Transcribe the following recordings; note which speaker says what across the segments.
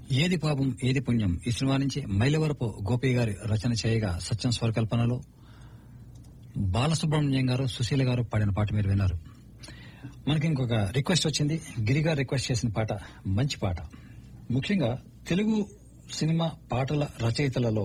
Speaker 1: ఏది పాపం ఏది పుణ్యం ఈ సినిమా నుంచి మైలవరపు గోపి గారి రచన చేయగా సత్యం స్వరకల్పనలో బాలసుబ్రహ్మణ్యం గారు సుశీల గారు పాడిన పాట మీరు విన్నారు మనకి ఇంకొక రిక్వెస్ట్ వచ్చింది గిరి గారు రిక్వెస్ట్ చేసిన పాట మంచి పాట ముఖ్యంగా తెలుగు సినిమా పాటల రచయితలలో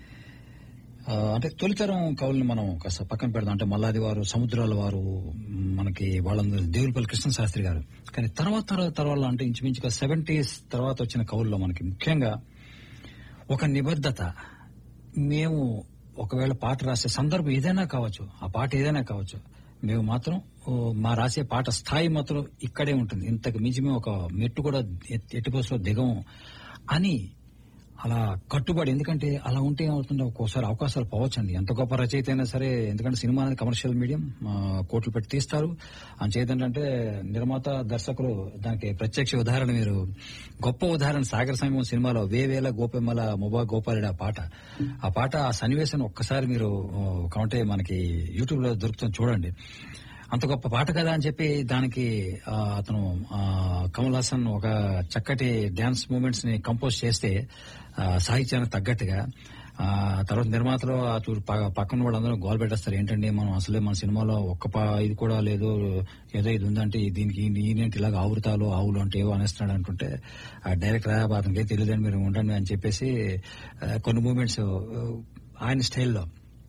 Speaker 1: ఆ, అంటే తొలితరం కవుల్ని మనం కాస్త పక్కన పెడదాం అంటే మల్లాది వారు సముద్రాల వారు మనకి వాళ్ళందరూ దేవులపల్లి కృష్ణ శాస్త్రి గారు కానీ తర్వాత తర్వాత తర్వాత అంటే ఇంచుమించుగా సెవెంటీస్ తర్వాత వచ్చిన కవుల్లో మనకి ముఖ్యంగా ఒక నిబద్ధత మేము ఒకవేళ పాట రాసే సందర్భం ఏదైనా కావచ్చు ఆ పాట ఏదైనా కావచ్చు మేము మాత్రం ఓ, మా రాసే పాట స్థాయి మాత్రం ఇక్కడే ఉంటుంది ఇంతకు మించి మేము ఒక మెట్టు కూడా ఎట్- ఎట్టుకోసలో దిగం అని అలా కట్టుబడి ఎందుకంటే అలా ఉంటే ఏమవుతుందో ఒక్కోసారి అవకాశాలు పోవచ్చండి ఎంత గొప్ప రచయిత అయినా సరే ఎందుకంటే సినిమా అనేది కమర్షియల్ మీడియం ఆ, కోట్లు పెట్టి తీస్తారు అంచేతంటే నిర్మాత దర్శకులు దానికి ప్రత్యక్ష ఉదాహరణ మీరు గొప్ప ఉదాహరణ సాగర సమయం సినిమాలో వేవేల గోపెమ్మల ముబా గోపాలుడు ఆ పాట ఆ పాట ఆ సన్నివేశం ఒక్కసారి మీరు ఆ, కావంటే మనకి యూట్యూబ్ లో దొరుకుతుంది చూడండి అంత గొప్ప పాట కదా అని చెప్పి దానికి ఆ, అతను ఆ, కమల్ హాసన్ ఒక చక్కటి డ్యాన్స్ మూమెంట్స్ ని కంపోజ్ చేస్తే ఆ, సాహిత్యానికి తగ్గట్టుగా ఆ తర్వాత నిర్మాతలు ఆ చూ- ప- పక్కన వాళ్ళందరూ గోల్ పెట్టేస్తారు ఏంటండి మనం అసలే మన సినిమాలో ఒక్క పా ఇది కూడా లేదు ఏదో ఇది ఉందంటే దీనికి ఈయనేంటి ఇలాగ ఆవుతాలు ఆవులు అంటే ఏవో అనేస్తున్నాడు అంటుంటే ఆ డైరెక్టర్ అతనికి తెలియదని మీరు ఉండండి అని చెప్పేసి ఆ, కొన్ని మూమెంట్స్ ఆయన స్టైల్లో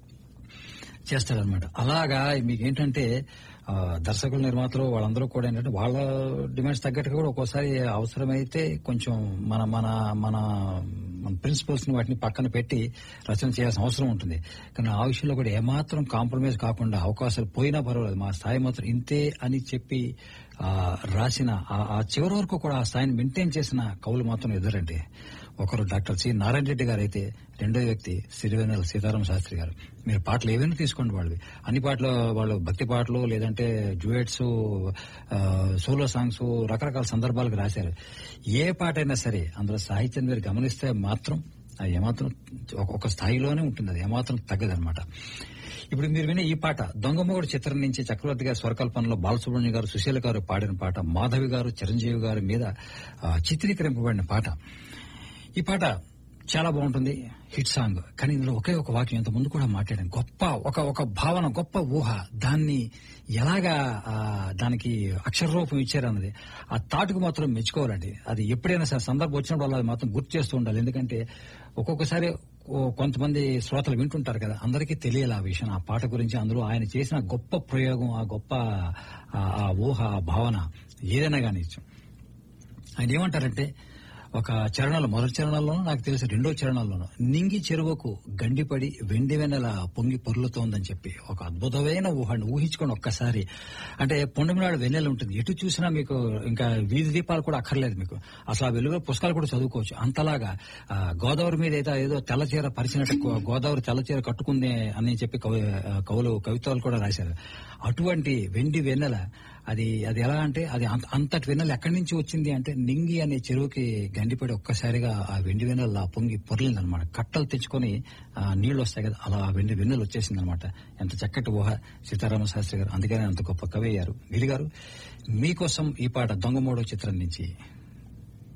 Speaker 1: చేస్తారనమాట అలాగా మీకు ఏంటంటే ఆ, దర్శకులు నిర్మాతలు వాళ్ళందరూ కూడా ఏంటంటే వాళ్ళ డిమాండ్స్ తగ్గట్టుగా కూడా ఒక్కోసారి అవసరమైతే కొంచెం మన మన మన మన ప్రిన్సిపల్స్ ని వాటిని పక్కన పెట్టి రచన చేయాల్సిన అవసరం ఉంటుంది కానీ ఆ విషయంలో కూడా ఏమాత్రం కాంప్రమైజ్ కాకుండా అవకాశాలు పోయినా పర్వాలేదు మా స్థాయి మాత్రం ఇంతే అని చెప్పి ఆ, రాసిన ఆ- ఆ చివరి వరకు కూడా ఆ స్థాయిని మెయింటైన్ చేసిన కవులు మాత్రం ఎదురండి ఒకరు డాక్టర్ సి నారాయణ రెడ్డి గారు అయితే రెండో వ్యక్తి సిరివెన్నెల సీతారామ శాస్త్రి గారు మీరు పాటలు ఏవైనా తీసుకోండి వాళ్ళవి అన్ని పాటలు వాళ్ళు భక్తి పాటలు లేదంటే డ్యూయట్స్ సోలో సాంగ్స్ రకరకాల సందర్భాలకు రాశారు ఏ పాట అయినా సరే అందులో సాహిత్యం మీరు గమనిస్తే మాత్రం అది ఏమాత్రం ఒక- ఒక స్థాయిలోనే ఉంటుంది అది ఏమాత్రం తగ్గదనమాట ఇప్పుడు మీరు వినే ఈ పాట దొంగమోగుడు చిత్రం నుంచి చక్రవర్తి గారి స్వరకల్పనలో బాలసుబ్రహ్మణ్యం గారు సుశీల గారు పాడిన పాట మాధవి గారు చిరంజీవి గారి మీద ఆ, చిత్రీకరింపబడిన పాట ఈ పాట చాలా బాగుంటుంది హిట్ సాంగ్ కానీ ఇందులో ఒకే ఒక వాక్యం ఇంత ముందు కూడా మాట్లాడాను గొప్ప ఒక ఒక భావన గొప్ప ఊహ దాన్ని ఎలాగా ఆ, దానికి అక్షర రూపం ఇచ్చారన్నది ఆ తాటుకు మాత్రం మెచ్చుకోవాలండి అది ఎప్పుడైనా సరే సందర్భం వచ్చినప్పుడు అది మాత్రం గుర్తు చేస్తూ ఉండాలి ఎందుకంటే ఒక్కొక్కసారి ఓ కొంతమంది శ్రోతలు వింటుంటారు కదా అందరికీ తెలియాలి ఆ విషయం ఆ పాట గురించి అందులో ఆయన చేసిన గొప్ప ప్రయోగం ఆ గొప్ప ఆ- ఆ ఊహ ఆ భావన ఏదైనా కానీ ఆయన ఏమంటారంటే ఒక చరణంలో మొదటి చరణంలోనూ నాకు తెలిసి రెండో చరణంలోనూ నింగి చెరువుకు గండిపడి వెండి వెన్నెల పొంగి పొర్లుతోందని చెప్పి ఒక అద్భుతమైన ఊహని ఊహించుకొని ఒక్కసారి అంటే పొండమినాడు వెన్నెల ఉంటుంది ఎటు చూసినా మీకు ఇంకా వీధి దీపాలు కూడా అక్కర్లేదు మీకు అసలు ఆ వెలుగులో పుస్తకాలు కూడా చదువుకోవచ్చు అంతలాగా ఆ, గోదావరి మీద అయితే ఏదో తెల్లచీర పరిచినట్టు గో- గోదావరి తెల్లచీర కట్టుకుంది అని చెప్పి కవి ఆ, కవులు కవిత్వాలు కూడా రాశారు అటువంటి వెండి వెన్నెల అది అది ఎలా అంటే అది అంత- అంతటి వెన్నెల ఎక్కడి నుంచి వచ్చింది అంటే నింగి అనే చెరువుకి గండిపడి ఒక్కసారిగా ఆ వెండి వెన్నెల పొంగి పొర్లింది అనమాట కట్టలు తెచ్చుకొని ఆ, నీళ్లు వస్తాయి కదా అలా ఆ వెండి వెన్నెల వచ్చేసింది అనమాట ఎంత చక్కటి ఊహ సీతారామ శాస్త్రి గారు అందుకనే అంత గొప్ప కవి అయ్యారు గిరి గారు మీకోసం ఈ పాట దొంగమూడో చిత్రం నుంచి